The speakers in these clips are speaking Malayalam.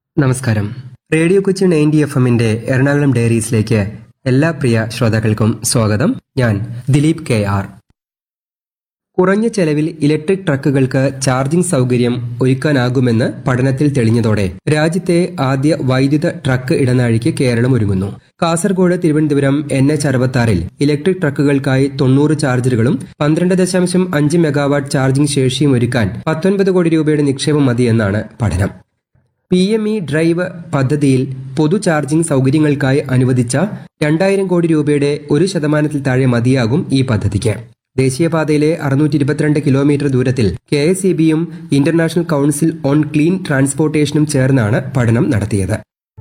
നമസ്കാരം റേഡിയോ കൊച്ചി നയൻറ്റി എഫ് എമ്മിന്റെ എറണാകുളം ഡയറീസിലേക്ക് എല്ലാ പ്രിയ ശ്രോതാക്കൾക്കും സ്വാഗതം ഞാൻ ദിലീപ് കെ ആർ കുറഞ്ഞ ചെലവിൽ ഇലക്ട്രിക് ട്രക്കുകൾക്ക് ചാർജിംഗ് സൗകര്യം ഒരുക്കാനാകുമെന്ന് പഠനത്തിൽ തെളിഞ്ഞതോടെ രാജ്യത്തെ ആദ്യ വൈദ്യുത ട്രക്ക് ഇടനാഴിക്ക് കേരളം ഒരുങ്ങുന്നു കാസർഗോഡ് തിരുവനന്തപുരം എൻ എച്ച് അറുപത്തി ഇലക്ട്രിക് ട്രക്കുകൾക്കായി തൊണ്ണൂറ് ചാർജറുകളും പന്ത്രണ്ട് ദശാംശം അഞ്ച് മെഗാവാട്ട് ചാർജിംഗ് ശേഷിയും ഒരുക്കാൻ പത്തൊൻപത് കോടി രൂപയുടെ നിക്ഷേപം മതിയെന്നാണ് പഠനം പി എം ഇ ഡ്രൈവ് പദ്ധതിയിൽ പൊതു ചാർജിംഗ് സൗകര്യങ്ങൾക്കായി അനുവദിച്ച രണ്ടായിരം കോടി രൂപയുടെ ഒരു ശതമാനത്തിൽ താഴെ മതിയാകും ഈ പദ്ധതിക്ക് ദേശീയപാതയിലെ അറുന്നൂറ്റി ഇരുപത്തിരണ്ട് കിലോമീറ്റർ ദൂരത്തിൽ കെ എസ് ഇ ബിയും ഇന്റർനാഷണൽ കൌൺസിൽ ഓൺ ക്ലീൻ ട്രാൻസ്പോർട്ടേഷനും ചേർന്നാണ് പഠനം നടത്തിയത്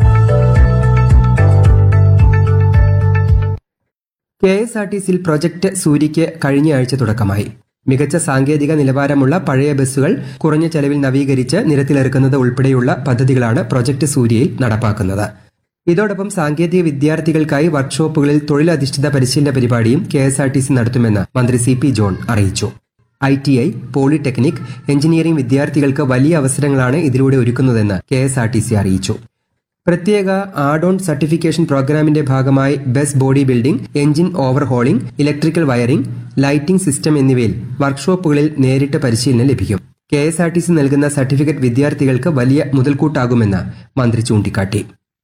കെ എസ് ആർ ടി സിയിൽ പ്രൊജക്ട് സൂര്യയ്ക്ക് കഴിഞ്ഞയാഴ്ച തുടക്കമായി മികച്ച സാങ്കേതിക നിലവാരമുള്ള പഴയ ബസ്സുകൾ കുറഞ്ഞ ചെലവിൽ നവീകരിച്ച് നിരത്തിലിറക്കുന്നത് ഉൾപ്പെടെയുള്ള പദ്ധതികളാണ് പ്രൊജക്ട് സൂര്യയിൽ നടപ്പാക്കുന്നത് ഇതോടൊപ്പം സാങ്കേതിക വിദ്യാർത്ഥികൾക്കായി വർക്ക്ഷോപ്പുകളിൽ തൊഴിലധിഷ്ഠിത പരിശീലന പരിപാടിയും K S R T C നടത്തുമെന്ന് മന്ത്രി സി പി ജോൺ അറിയിച്ചു I T I polytechnic engineering വിദ്യാർത്ഥികൾക്ക് വലിയ അവസരങ്ങളാണ് ഇതിലൂടെ ഒരുക്കുന്നതെന്ന് K S R T C അറിയിച്ചു പ്രത്യേക ആഡ് ഓൺ സർട്ടിഫിക്കേഷൻ പ്രോഗ്രാമിന്റെ ഭാഗമായി bus body building engine overhauling electrical wiring lighting system എന്നിവയിൽ വർക്ക്ഷോപ്പുകളിൽ നേരിട്ട് പരിശീലനം ലഭിക്കും K S R T C നൽകുന്ന സർട്ടിഫിക്കറ്റ് വിദ്യാർത്ഥികൾക്ക് വലിയ മുതൽക്കൂട്ടാകുമെന്ന് മന്ത്രി ചൂണ്ടിക്കാട്ടി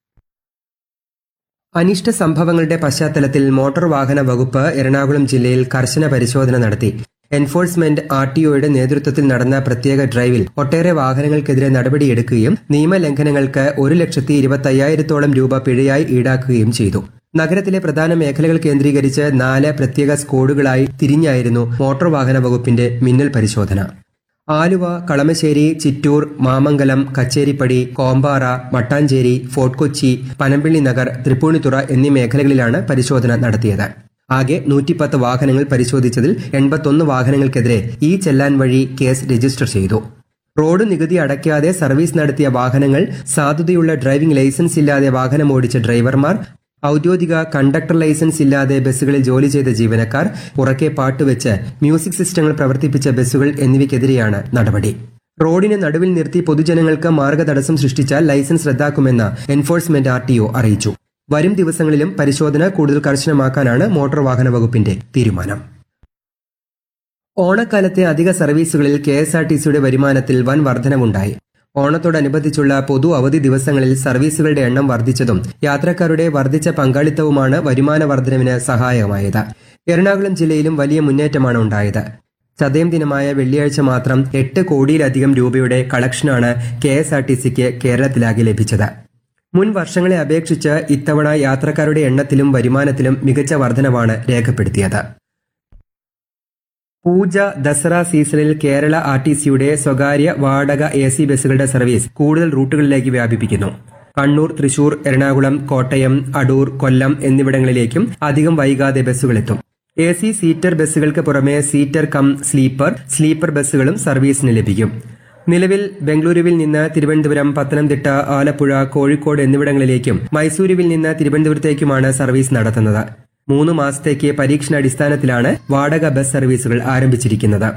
അനിഷ്ട സംഭവങ്ങളുടെ പശ്ചാത്തലത്തിൽ മോട്ടോർ വാഹന വകുപ്പ് എറണാകുളം ജില്ലയിൽ കർശന പരിശോധന നടത്തി എൻഫോഴ്സ്മെന്റ് ആർ ടി ഒയുടെ നേതൃത്വത്തിൽ നടന്ന പ്രത്യേക ഡ്രൈവിൽ ഒട്ടേറെ വാഹനങ്ങൾക്കെതിരെ നടപടിയെടുക്കുകയും നിയമലംഘനങ്ങൾക്ക് ഒരു ലക്ഷത്തി ഇരുപത്തയ്യായിരത്തോളം രൂപ പിഴയായി ഈടാക്കുകയും ചെയ്തു നഗരത്തിലെ പ്രധാന മേഖലകൾ കേന്ദ്രീകരിച്ച് നാല് പ്രത്യേക സ്ക്വാഡുകളായി തിരിഞ്ഞായിരുന്നു മോട്ടോർ വാഹന വകുപ്പിന്റെ മിന്നൽ പരിശോധന ആലുവ കളമശ്ശേരി ചിറ്റൂർ മാമംഗലം കച്ചേരിപ്പടി കോമ്പാറ മട്ടാഞ്ചേരി ഫോർട്ട് കൊച്ചി പനമ്പിള്ളി നഗർ തൃപ്പൂണിത്തുറ എന്നീ മേഖലകളിലാണ് പരിശോധന നടത്തിയത് ആകെ നൂറ്റിപ്പത്ത് വാഹനങ്ങൾ പരിശോധിച്ചതിൽ എൺപത്തൊന്ന് വാഹനങ്ങൾക്കെതിരെ ഈ ചെല്ലാൻ വഴി കേസ് രജിസ്റ്റർ ചെയ്തു റോഡ് നികുതി അടയ്ക്കാതെ സർവീസ് നടത്തിയ വാഹനങ്ങൾ സാധുതയുള്ള ഡ്രൈവിംഗ് ലൈസൻസ് ഇല്ലാതെ വാഹനമോടിച്ച ഡ്രൈവർമാർ ഔദ്യോഗിക കണ്ടക്ടർ ലൈസൻസ് ഇല്ലാതെ ബസ്സുകളിൽ ജോലി ചെയ്ത ജീവനക്കാർ ഉറക്കെ പാട്ടുവെച്ച് മ്യൂസിക് സിസ്റ്റങ്ങൾ പ്രവർത്തിപ്പിച്ച ബസ്സുകൾ എന്നിവയ്ക്കെതിരെയാണ് നടപടി റോഡിന് നടുവിൽ നിർത്തി പൊതുജനങ്ങൾക്ക് മാർഗതടസ്സം സൃഷ്ടിച്ചാൽ ലൈസൻസ് റദ്ദാക്കുമെന്ന് എൻഫോഴ്സ്മെന്റ് ആർ അറിയിച്ചു വരും ദിവസങ്ങളിലും പരിശോധന കൂടുതൽ കർശനമാക്കാനാണ് മോട്ടോർ വാഹന വകുപ്പിന്റെ തീരുമാനം ഓണക്കാലത്തെ അധിക സർവീസുകളിൽ കെ എസ് ആർ ടി സിയുടെ വരുമാനത്തിൽ വൻ വർധനവുണ്ടായി ഓണത്തോടനുബന്ധിച്ചുള്ള പൊതു അവധി ദിവസങ്ങളിൽ സർവീസുകളുടെ എണ്ണം വർദ്ധിച്ചതും യാത്രക്കാരുടെ വർദ്ധിച്ച പങ്കാളിത്തവുമാണ് വരുമാന വർധനവിന് സഹായകമായത് എറണാകുളം ജില്ലയിലും വലിയ മുന്നേറ്റമാണ് ഉണ്ടായത് ചതയം ദിനമായ വെള്ളിയാഴ്ച മാത്രം എട്ട് കോടിയിലധികം രൂപയുടെ കളക്ഷനാണ് കെ എസ് ആർ ടി സിക്ക് കേരളത്തിലാകെ ലഭിച്ചത് മുൻ വർഷങ്ങളെ അപേക്ഷിച്ച് ഇത്തവണ യാത്രക്കാരുടെ എണ്ണത്തിലും വരുമാനത്തിലും മികച്ച വർധനവാണ് രേഖപ്പെടുത്തിയത് പൂജ ദസറ സീസണിൽ കേരള ആർ ടി സിയുടെ സ്വകാര്യ വാടക എ സി ബസ്സുകളുടെ സർവീസ് കൂടുതൽ റൂട്ടുകളിലേക്ക് വ്യാപിപ്പിക്കുന്നു കണ്ണൂർ തൃശൂർ എറണാകുളം കോട്ടയം അടൂർ കൊല്ലം എന്നിവിടങ്ങളിലേക്കും അധികം വൈകാതെ ബസ്സുകളെത്തും എ സി സീറ്റർ ബസ്സുകൾക്ക് പുറമെ സീറ്റർ കം സ്ലീപ്പർ സ്ലീപ്പർ ബസ്സുകളും സർവീസിന് ലഭിക്കും നിലവിൽ ബംഗളൂരുവിൽ നിന്ന് തിരുവനന്തപുരം പത്തനംതിട്ട ആലപ്പുഴ കോഴിക്കോട് എന്നിവിടങ്ങളിലേക്കും മൈസൂരുവിൽ നിന്ന് തിരുവനന്തപുരത്തേക്കുമാണ് സർവീസ് നടത്തുന്നത് മൂന്ന് മാസത്തേക്ക് പരീക്ഷണാടിസ്ഥാനത്തിലാണ് വാടക ബസ് സർവീസുകൾ ആരംഭിച്ചിരിക്കുന്നത്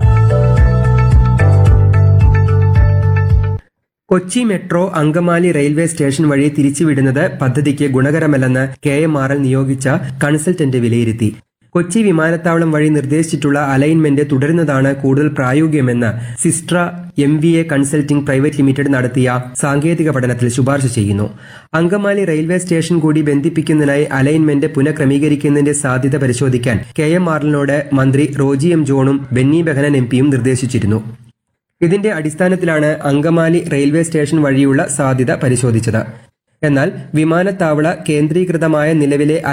Kochi metro Angamaly railway station വഴി തിരിച്ചുവിടുന്നത് പദ്ധതിക്ക് ഗുണകരമല്ലെന്ന് കെ എം ആർ എൽ നിയോഗിച്ച കൺസൾട്ടന്റ് വിലയിരുത്തി കൊച്ചി വിമാനത്താവളം വഴി നിർദ്ദേശിച്ചിട്ടുള്ള അലൈൻമെന്റ് തുടരുന്നതാണ് കൂടുതൽ പ്രായോഗികമെന്ന് Systra M V A consulting private limited നടത്തിയ സാങ്കേതിക പഠനത്തിൽ ശുപാർശ ചെയ്യുന്നു അങ്കമാലി റെയിൽവേ സ്റ്റേഷൻ കൂടി ബന്ധിപ്പിക്കുന്നതിനായി അലൈൻമെന്റ് പുനഃക്രമീകരിക്കുന്നതിന്റെ സാധ്യത പരിശോധിക്കാൻ കെ എം ആറിനോട് മന്ത്രി റോജി എം ജോണും ബെന്നി ബെഹനൻ എം പിയും നിർദ്ദേശിച്ചിരുന്നു ഇതിന്റെ അടിസ്ഥാനത്തിലാണ് അങ്കമാലി റെയിൽവേ സ്റ്റേഷൻ വഴിയുള്ള സാധ്യത പരിശോധിച്ചത് എന്നാൽ വിമാനത്താവള കേന്ദ്രീകൃതമായ നിലവിലെ